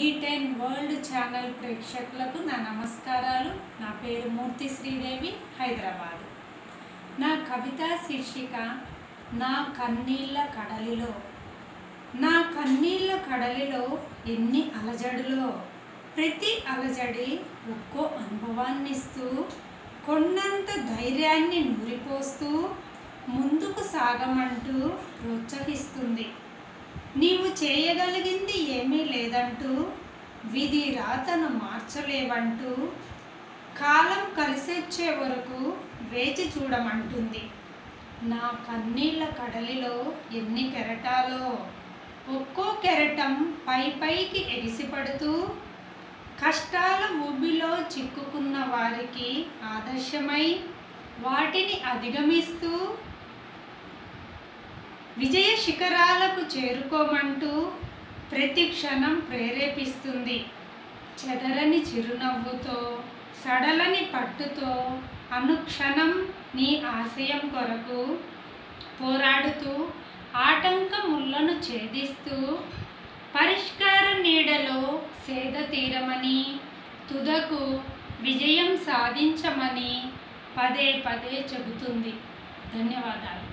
D ten world channel ప్రేక్షకులకు నా నమస్కారాలు నా పేరు మూర్తి శ్రీదేవి హైదరాబాద్ నా కవిత శీర్షిక నా కన్నీళ్ళ కడలిలో నా కన్నీళ్ళ కడలిలో ఎన్ని అలజడులో ప్రతి అలజడి ఒక్కో అనుభవాన్నిస్తూ కొన్నంత ధైర్యాన్ని నూరిపోస్తూ ముందుకు సాగమంటూ ప్రోత్సహిస్తుంది నీవు చేయగలిగింది ఏమీ లేదంటూ విధి రాతను మార్చలేవంటూ కాలం కలిసొచ్చే వరకు వేచి చూడమంటుంది నా కన్నీళ్ళ కడలిలో ఎన్ని కెరటాలో ఒక్కో కెరటం పై పైకి ఎగిసిపడుతూ కష్టాల ఊబిలో చిక్కుకున్న వారికి ఆదర్శమై వాటిని అధిగమిస్తూ విజయ శిఖరాలకు చేరుకోమంటూ ప్రతి క్షణం ప్రేరేపిస్తుంది చెదరని చిరునవ్వుతో సడలని పట్టుతో అనుక్షణం నీ ఆశయం కొరకు పోరాడుతూ ఆటంక ముళ్ళను ఛేదిస్తూ పరిష్కార నీడలో సేద తీరమని తుదకు విజయం సాధించమని పదే పదే చెబుతుంది ధన్యవాదాలు